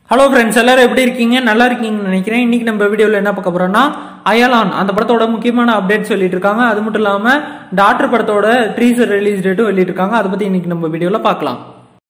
hello friends எல்லாரும் எப்படி இருக்கீங்க நல்லா இருக்கீங்கன்னு நினைக்கிறேன் இன்னைக்கு நம்ம வீடியோவில் என்ன பார்க்க போறோம்னா அயலான் அந்த படத்தோட முக்கியமான அப்டேட் சொல்லிட்டு இருக்காங்க அது மட்டும் இல்லாம டாக்டர் படத்தோட ட்ரீசர் ரிலீஸ் டேட்டும் வெளியிட்டு இருக்காங்க அதை பத்தி இன்னைக்கு நம்ம வீடியோவில் பார்க்கலாம்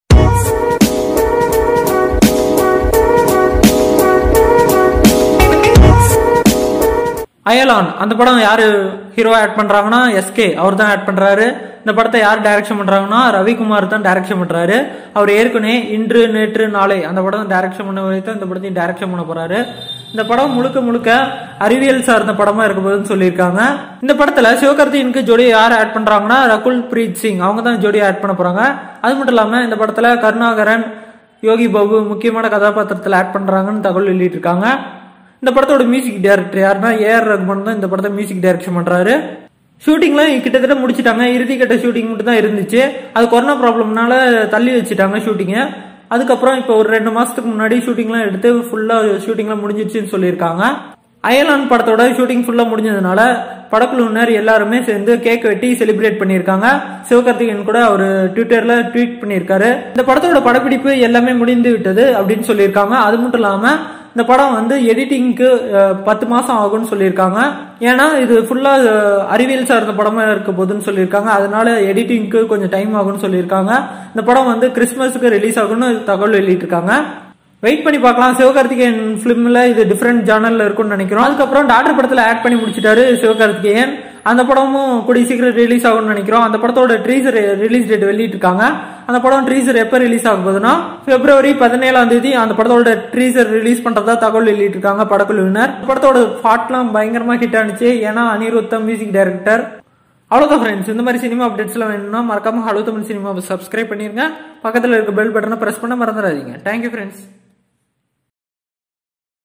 அயலான் அந்த படம் யாரு ஹீரோவா ஆட் பண்றாங்கன்னா எஸ்கே அவர் தான் ஆட் பண்றாரு இந்த படத்தை யார் டைரக்ஷன் பண்றாங்கன்னா ரவிக்குமார் தான் டைரக்ஷன் பண்றாரு அவர் ஏற்கனவே இன்று நேற்று நாளை அந்த படம் டைரக்ஷன் பண்ண வைத்து இந்த படத்தையும் டைரக்ஷன் பண்ண போறாரு இந்த படம் முழுக்க முழுக்க அறிவியல் சார்ந்த படமா இருக்க போகுதுன்னு சொல்லியிருக்காங்க இந்த படத்துல சிவகார்த்திகனுக்கு ஜோடி யார் ஆட் பண்றாங்கன்னா ரகுல் பிரீத் சிங் அவங்க தான் ஜோடி ஆட் பண்ண போறாங்க அது மட்டும் இல்லாம இந்த படத்துல கருணாகரன் யோகி பாபு முக்கியமான கதாபாத்திரத்தில் ஆட் பண்றாங்கன்னு தகவல் வெளியிட்டு இருக்காங்க இந்த படத்தோட மியூசிக் டைரக்டர் யாருன்னா ஏஆர் ரகுமான் தான் இந்த படத்தை மியூசிக் டைரக்ஷன் பண்றாரு ஷூட்டிங்லாம் கிட்டத்தட்ட முடிச்சிட்டாங்க இறுதி கட்ட ஷூட்டிங் மட்டும் தான் இருந்துச்சு அது கொரோனா ப்ராப்ளம்னால தள்ளி வச்சுட்டாங்க ஷூட்டிங்கை அதுக்கப்புறம் இப்போ ஒரு ரெண்டு மாசத்துக்கு முன்னாடி ஷூட்டிங்லாம் எடுத்து ஃபுல்லா ஷூட்டிங்லாம் முடிஞ்சிருச்சுன்னு சொல்லியிருக்காங்க அயலான் படத்தோட ஷூட்டிங் ஃபுல்லா முடிஞ்சதுனால படக்குழுவினர் எல்லாருமே சேர்ந்து கேக் வெட்டி செலிப்ரேட் பண்ணியிருக்காங்க சிவகார்த்திகேயன் கூட அவர் ட்விட்டர்ல ட்வீட் பண்ணியிருக்காரு இந்த படத்தோட படப்பிடிப்பு எல்லாமே முடிந்து விட்டது அப்படின்னு சொல்லியிருக்காங்க அது மட்டும் இல்லாம இந்த படம் வந்து எடிட்டிங்க்கு பத்து மாசம் ஆகும்னு சொல்லியிருக்காங்க ஏன்னா இது ஃபுல்லா அறிவியல் சார்ந்த படமா இருக்க போதுன்னு சொல்லியிருக்காங்க அதனால எடிட்டிங்க்கு கொஞ்சம் டைம் ஆகும்னு சொல்லியிருக்காங்க இந்த படம் வந்து கிறிஸ்மஸுக்கு ரிலீஸ் ஆகும்னு தகவல் வெளியிட்டிருக்காங்க வெயிட் பண்ணி பார்க்கலாம் சிவகார்த்திகேயன் பிலிம்ல இது டிஃப்ரெண்ட் ஜானல்ல இருக்கும்னு நினைக்கிறோம் அதுக்கப்புறம் டாக்டர் படத்துல ஆட் பண்ணி முடிச்சிட்டாரு சிவகார்த்திகேயன் அந்த படமும் கூடிய சீக்கிரம் ரிலீஸ் ஆகும்னு நினைக்கிறோம் அந்த படத்தோட ட்ரீசர் ரிலீஸ் டேட் வெளியிட்டிருக்காங்க அந்த படம் ட்ரீசர் எப்ப ரிலீஸ் ஆக போகுதுன்னா பிப்ரவரி பதினேழாம் தேதி அந்த படத்தோட ட்ரீசர் ரிலீஸ் பண்றதா தகவல் வெளியிட்டிருக்காங்க படக்குழுவினர் படத்தோட பாட்லாம் பயங்கரமா ஹிட் ஆனிச்சு ஏன்னா அனிருத்தம் மியூசிக் டைரக்டர் அவ்வளோதான் ஃப்ரெண்ட்ஸ் இந்த மாதிரி சினிமா அப்டேட்ஸ்லாம் வேணும்னா மறக்காம ஹலோ தமிழ் சினிமாவை சப்ஸ்கிரைப் பண்ணிருங்க பக்கத்தில் இருக்க பெல் பட்டனை பிரஸ் பண்ண மறந்துடாதீங்க தேங்க்யூ ஃப்ரெண்ட்ஸ்